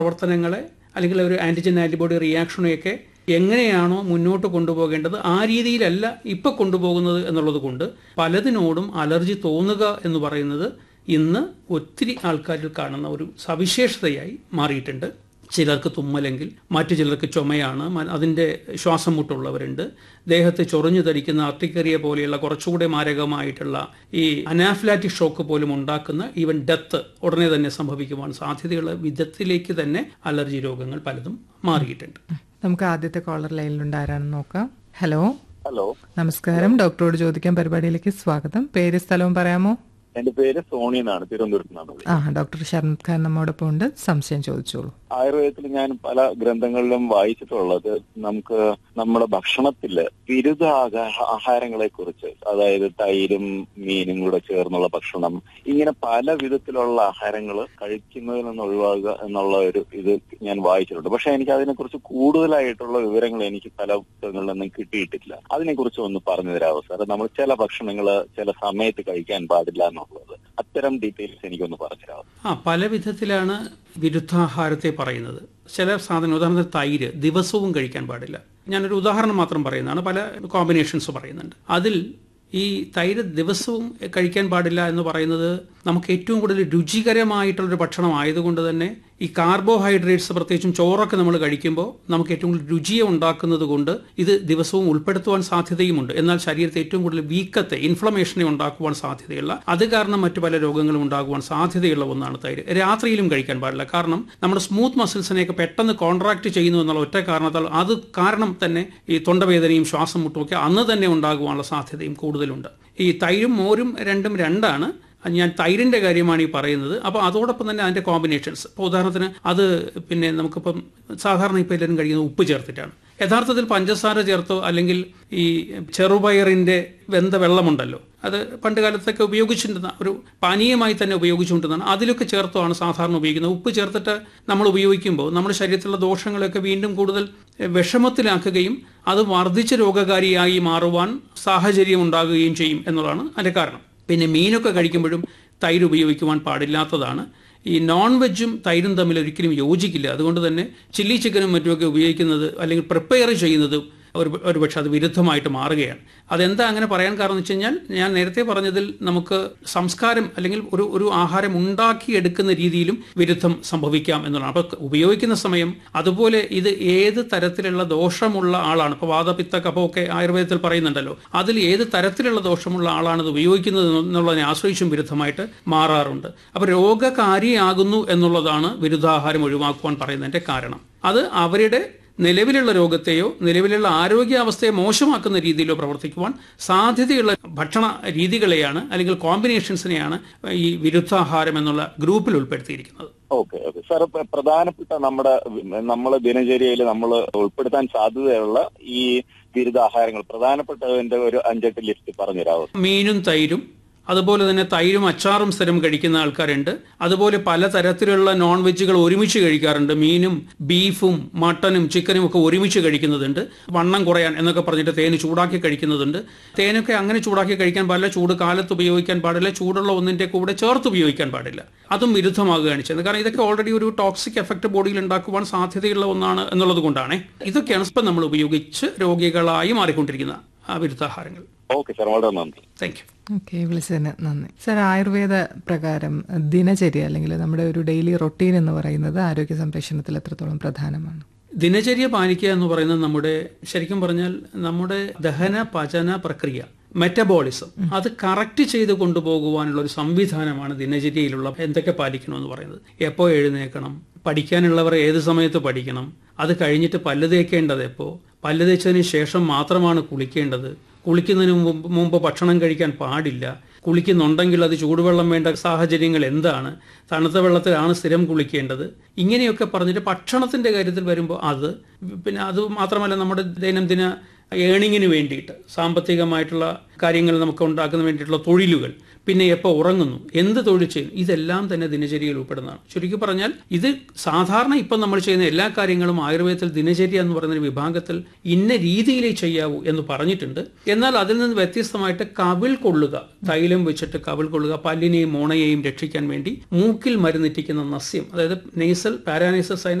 പ്രവർത്തനങ്ങളെ അല്ലെങ്കിൽ ഒരു ആന്റിജൻ ആന്റിബോഡി റിയാക്ഷനെയൊക്കെ എങ്ങനെയാണോ മുന്നോട്ട് കൊണ്ടുപോകേണ്ടത് ആ രീതിയിലല്ല ഇപ്പൊ കൊണ്ടുപോകുന്നത് എന്നുള്ളത് കൊണ്ട് പലതിനോടും അലർജി തോന്നുക എന്ന് പറയുന്നത് ഇന്ന് ഒത്തിരി ആൾക്കാരിൽ കാണുന്ന ഒരു സവിശേഷതയായി മാറിയിട്ടുണ്ട് ചിലർക്ക് തുമ്മലെങ്കിൽ മറ്റു ചിലർക്ക് ചുമയാണ് മ- അതിൻ്റെ ശ്വാസം മുട്ടുള്ളവരുണ്ട് ദേഹത്ത് ചൊറിഞ്ഞു ധരിക്കുന്ന അർട്ടിക്കറിയ പോലെയുള്ള കുറച്ചുകൂടെ മാരകമായിട്ടുള്ള ഈ അനാഫ്ലാറ്റിക് ഷോക്ക് പോലും ഉണ്ടാക്കുന്ന ഈവൻ ഡെത്ത് ഉടനെ തന്നെ സംഭവിക്കുവാൻ സാധ്യതയുള്ള വിധത്തിലേക്ക് തന്നെ അലർജി രോഗങ്ങൾ പലതും മാറിയിട്ടുണ്ട് നമുക്ക് ആദ്യത്തെ കോളർ ലൈനിലുണ്ട് ആരാണെന്ന് നോക്കാം ഹലോ ഹലോ നമസ്കാരം ഡോക്ടറോട് ചോദിക്കാൻ പരിപാടിയിലേക്ക് സ്വാഗതം പേര് സ്ഥലവും പറയാമോ എന്റെ പേര് സോണി എന്നാണ് തിരുവനന്തപുരത്ത് നിന്നാണ് വിളിക്കുന്നത്. ആ ഡോക്ടർ ഷർമത് ഖാൻ നമ്മോടൊപ്പം ഉണ്ട് സംശയം ചോദിച്ചോളൂ ആയുർവേദത്തിൽ ഞാൻ പല ഗ്രന്ഥങ്ങളിലും വായിച്ചിട്ടുള്ളത് നമുക്ക് നമ്മുടെ ഭക്ഷണത്തില് ബിരുദ ആഹാരങ്ങളെ കുറിച്ച് അതായത് തൈരും മീനും കൂടെ ചേർന്നുള്ള ഭക്ഷണം ഇങ്ങനെ പല വിധത്തിലുള്ള ആഹാരങ്ങൾ കഴിക്കുന്നതിൽ നിന്ന് ഒഴിവാക്കുക എന്നുള്ള ഒരു ഇത് ഞാൻ വായിച്ചിട്ടുണ്ട് പക്ഷെ എനിക്ക് അതിനെക്കുറിച്ച് കൂടുതലായിട്ടുള്ള വിവരങ്ങൾ എനിക്ക് പല പുസ്തകങ്ങളിൽ നിന്നും കിട്ടിയിട്ടില്ല അതിനെക്കുറിച്ച് ഒന്ന് പറഞ്ഞു തരാമോ സാർ നമ്മൾ ചില ഭക്ഷണങ്ങൾ ചില സമയത്ത് കഴിക്കാൻ പാടില്ല എന്നുള്ളത് അത്തരം ഡീറ്റെയിൽസ് എനിക്കൊന്ന് പറഞ്ഞു തരാമോ ആ പല വിധത്തിലാണ് വിരുദ്ധാഹാരത്തെ പറയുന്നത് ചില സാധനം ഉദാഹരണത്തിന് തൈര് ദിവസവും കഴിക്കാൻ പാടില്ല ഞാനൊരു ഉദാഹരണം മാത്രം പറയുന്നതാണ് പല കോമ്പിനേഷൻസ് പറയുന്നുണ്ട് അതിൽ ഈ തൈര് ദിവസവും കഴിക്കാൻ പാടില്ല എന്ന് പറയുന്നത് നമുക്ക് ഏറ്റവും കൂടുതൽ രുചികരമായിട്ടുള്ളൊരു ഭക്ഷണം ആയതുകൊണ്ട് തന്നെ ഈ കാർബോഹൈഡ്രേറ്റ്സ് പ്രത്യേകിച്ചും ചോറൊക്കെ നമ്മൾ കഴിക്കുമ്പോൾ നമുക്ക് ഏറ്റവും കൂടുതൽ രുചിയെ ഉണ്ടാക്കുന്നത് കൊണ്ട് ഇത് ദിവസവും ഉൾപ്പെടുത്തുവാൻ സാധ്യതയുമുണ്ട് എന്നാൽ ശരീരത്തെ ഏറ്റവും കൂടുതൽ വീക്കത്തെ ഇൻഫ്ലമേഷനെ ഉണ്ടാക്കുവാൻ സാധ്യതയുള്ള അത് കാരണം മറ്റു പല രോഗങ്ങളും ഉണ്ടാകുവാൻ സാധ്യതയുള്ള ഒന്നാണ് തൈര് രാത്രിയിലും കഴിക്കാൻ പാടില്ല കാരണം നമ്മുടെ സ്മൂത്ത് മസിൽസിനെയൊക്കെ പെട്ടെന്ന് കോൺട്രാക്ട് ചെയ്യുന്നു എന്നുള്ള ഒറ്റ കാരണത്താൽ അത് കാരണം തന്നെ ഈ തൊണ്ടവേദനയും ശ്വാസം മുട്ടും ഒക്കെ അന്ന് തന്നെ ഉണ്ടാകുവാനുള്ള സാധ്യതയും കൂടുതലുണ്ട് ഈ തൈരും മോരും രണ്ടും രണ്ടാണ് ഞാൻ തൈരിന്റെ കാര്യമാണ് ഈ പറയുന്നത് അപ്പോൾ അതോടൊപ്പം തന്നെ അതിന്റെ കോമ്പിനേഷൻസ് ഇപ്പോൾ ഉദാഹരണത്തിന് അത് പിന്നെ നമുക്കിപ്പം സാധാരണ ഇപ്പോൾ എല്ലാവരും കഴിക്കുന്നത് ഉപ്പ് ചേർത്തിട്ടാണ് യഥാർത്ഥത്തിൽ പഞ്ചസാര ചേർത്തോ അല്ലെങ്കിൽ ഈ ചെറുപയറിന്റെ വെന്ത വെള്ളമുണ്ടല്ലോ അത് പണ്ട് കാലത്തൊക്കെ ഉപയോഗിച്ചിരുന്ന ഒരു പാനീയമായി തന്നെ ഉപയോഗിച്ചുകൊണ്ടിരുന്നതാണ് അതിലൊക്കെ ചേർത്തോ ആണ് സാധാരണ ഉപയോഗിക്കുന്നത് ഉപ്പ് ചേർത്തിട്ട് നമ്മൾ ഉപയോഗിക്കുമ്പോൾ നമ്മുടെ ശരീരത്തിലുള്ള ദോഷങ്ങളൊക്കെ വീണ്ടും കൂടുതൽ എഹ്, വിഷമത്തിലാക്കുകയും അത് വർദ്ധിച്ച രോഗകാരിയായി മാറുവാൻ സാഹചര്യം ഉണ്ടാകുകയും ചെയ്യും എന്നുള്ളതാണ് അതിന്റെ കാരണം പിന്നെ മീനൊക്കെ കഴിക്കുമ്പോഴും തൈര് ഉപയോഗിക്കുവാൻ പാടില്ലാത്തതാണ് ഈ നോൺ വെജും തൈരും തമ്മിൽ ഒരിക്കലും യോജിക്കില്ല അതുകൊണ്ട് തന്നെ ചില്ലി ചിക്കനും മറ്റുമൊക്കെ ഉപയോഗിക്കുന്നത് അല്ലെങ്കിൽ പ്രിപ്പയർ ചെയ്യുന്നത് ഒരു ഒരു പക്ഷെ അത് വിരുദ്ധമായിട്ട് മാറുകയാണ് അതെന്താ അങ്ങനെ പറയാൻ കാരണം എന്ന് വെച്ച് കഴിഞ്ഞാൽ ഞാൻ നേരത്തെ പറഞ്ഞതിൽ നമുക്ക് സംസ്കാരം അല്ലെങ്കിൽ ഒരു ഒരു ആഹാരം ഉണ്ടാക്കിയെടുക്കുന്ന രീതിയിലും വിരുദ്ധം സംഭവിക്കാം എന്നുള്ളതാണ് അപ്പോൾ ഉപയോഗിക്കുന്ന സമയം അതുപോലെ ഇത് ഏത് തരത്തിലുള്ള ദോഷമുള്ള ആളാണ് ഇപ്പോൾ വാദപിത്ത കഫമൊക്കെ ആയുർവേദത്തിൽ പറയുന്നുണ്ടല്ലോ അതിൽ ഏത് തരത്തിലുള്ള ദോഷമുള്ള ആളാണ് ഇത് ഉപയോഗിക്കുന്നത് എന്നുള്ളതിനെ ആശ്രയിച്ചും വിരുദ്ധമായിട്ട് മാറാറുണ്ട് അപ്പോൾ രോഗകാരിയാകുന്നു എന്നുള്ളതാണ് വിരുദ്ധാഹാരം ഒഴിവാക്കുവാൻ പറയുന്നതിന്റെ കാരണം അത് അവരുടെ നിലവിലുള്ള രോഗത്തെയോ നിലവിലുള്ള ആരോഗ്യാവസ്ഥയെ മോശമാക്കുന്ന രീതിയിലോ പ്രവർത്തിക്കുവാൻ സാധ്യതയുള്ള ഭക്ഷണ രീതികളെയാണ് അല്ലെങ്കിൽ കോമ്പിനേഷൻസിനെയാണ് ഈ വിരുദ്ധാഹാരം എന്നുള്ള ഗ്രൂപ്പിൽ ഉൾപ്പെടുത്തിയിരിക്കുന്നത് ഓക്കെ ഓക്കെ സാർ ഇപ്പൊ പ്രധാനപ്പെട്ട നമ്മുടെ നമ്മളെ ദിനചര്യയിൽ നമ്മൾ ഉൾപ്പെടുത്താൻ സാധ്യതയുള്ള ഈ ബിരുദാഹാരങ്ങൾ പ്രധാനപ്പെട്ടതിന്റെ ഒരു അഞ്ചെട്ട് ലിസ്റ്റ് പറഞ്ഞുതരാമോ മീനും തൈരും അതുപോലെ തന്നെ തൈരും അച്ചാറും സ്ഥിരം കഴിക്കുന്ന ആൾക്കാരുണ്ട് അതുപോലെ പലതരത്തിലുള്ള നോൺ വെജുകൾ ഒരുമിച്ച് കഴിക്കാറുണ്ട് മീനും ബീഫും മട്ടനും ചിക്കനും ഒക്കെ ഒരുമിച്ച് കഴിക്കുന്നതുണ്ട് വണ്ണം കുറയാൻ എന്നൊക്കെ പറഞ്ഞിട്ട് തേന് ചൂടാക്കി കഴിക്കുന്നതുണ്ട് തേനൊക്കെ അങ്ങനെ ചൂടാക്കി കഴിക്കാൻ പാടില്ല ചൂട് കാലത്ത് ഉപയോഗിക്കാൻ പാടില്ല ചൂടുള്ള ഒന്നിന്റെ കൂടെ ചേർത്ത് ഉപയോഗിക്കാൻ പാടില്ല അതും വിരുദ്ധമാകുകയാണ് ചെയ്യുന്നത് കാരണം ഇതൊക്കെ ഓൾറെഡി ഒരു ടോക്സിക് എഫക്ട് ബോഡിയിൽ ഉണ്ടാക്കുവാൻ സാധ്യതയുള്ള ഒന്നാണ് എന്നുള്ളത് കൊണ്ടാണ് ഇതൊക്കെയാണ് ഇപ്പം നമ്മൾ ഉപയോഗിച്ച് രോഗികളായി മാറിക്കൊണ്ടിരിക്കുന്ന ആ വിരുദ്ധാഹാരങ്ങൾ ഓക്കെ സാർ വളരെ നന്ദി താങ്ക് യു ഓക്കെ വിളിച്ചതിന് നന്ദി സർ ആയുർവേദ പ്രകാരം ദിനചര്യ അല്ലെങ്കിൽ നമ്മുടെ ഒരു ഡെയിലി റൊട്ടീൻ എന്ന് പറയുന്നത് ആരോഗ്യ സംരക്ഷണത്തിൽ എത്രത്തോളം പ്രധാനമാണ് ദിനചര്യ പാലിക്കുക എന്ന് പറയുന്നത് നമ്മുടെ ശരിക്കും പറഞ്ഞാൽ നമ്മുടെ ദഹന പചന പ്രക്രിയ മെറ്റബോളിസം അത് കറക്റ്റ് ചെയ്ത് കൊണ്ടുപോകുവാനുള്ള ഒരു സംവിധാനമാണ് ദിനചര്യയിലുള്ള എന്തൊക്കെ പാലിക്കണമെന്ന് പറയുന്നത് എപ്പോൾ എഴുന്നേക്കണം പഠിക്കാനുള്ളവർ ഏത് സമയത്ത് പഠിക്കണം അത് കഴിഞ്ഞിട്ട് പല്ല് തേക്കേണ്ടത് എപ്പോൾ പല്ല് തേച്ചതിന് ശേഷം മാത്രമാണ് കുളിക്കേണ്ടത് കുളിക്കുന്നതിന് മുമ്പ് മുമ്പ് ഭക്ഷണം കഴിക്കാൻ പാടില്ല കുളിക്കുന്നുണ്ടെങ്കിൽ അത് ചൂടുവെള്ളം വേണ്ട സാഹചര്യങ്ങൾ എന്താണ് തണുത്ത വെള്ളത്തിലാണ് സ്ഥിരം കുളിക്കേണ്ടത് ഇങ്ങനെയൊക്കെ പറഞ്ഞിട്ട് ഭക്ഷണത്തിന്റെ കാര്യത്തിൽ വരുമ്പോൾ അത് പിന്നെ അത് മാത്രമല്ല നമ്മുടെ ദൈനംദിന ഏണിങ്ങിന് വേണ്ടിയിട്ട് സാമ്പത്തികമായിട്ടുള്ള കാര്യങ്ങൾ നമുക്ക് ഉണ്ടാക്കുന്ന വേണ്ടിയിട്ടുള്ള തൊഴിലുകൾ പിന്നെ എപ്പോൾ ഉറങ്ങുന്നു എന്ത് തൊഴിൽ ചെയ്യുന്നു ഇതെല്ലാം തന്നെ ദിനചര്യയിൽ ഉൾപ്പെടുന്നതാണ് ചുരുക്കി പറഞ്ഞാൽ ഇത് സാധാരണ ഇപ്പം നമ്മൾ ചെയ്യുന്ന എല്ലാ കാര്യങ്ങളും ആയുർവേദത്തിൽ ദിനചര്യ എന്ന് പറയുന്ന ഒരു വിഭാഗത്തിൽ ഇന്ന രീതിയിലേ ചെയ്യാവൂ എന്ന് പറഞ്ഞിട്ടുണ്ട് എന്നാൽ അതിൽ നിന്ന് വ്യത്യസ്തമായിട്ട് കവിൾ കൊള്ളുക തൈലം വെച്ചിട്ട് കവിൾ കൊള്ളുക പല്ലിനെയും മോണയെയും രക്ഷിക്കാൻ വേണ്ടി മൂക്കിൽ മരുന്നിറ്റിക്കുന്ന നസ്യം അതായത് നെയ്സൽ പാരാനൈസൽ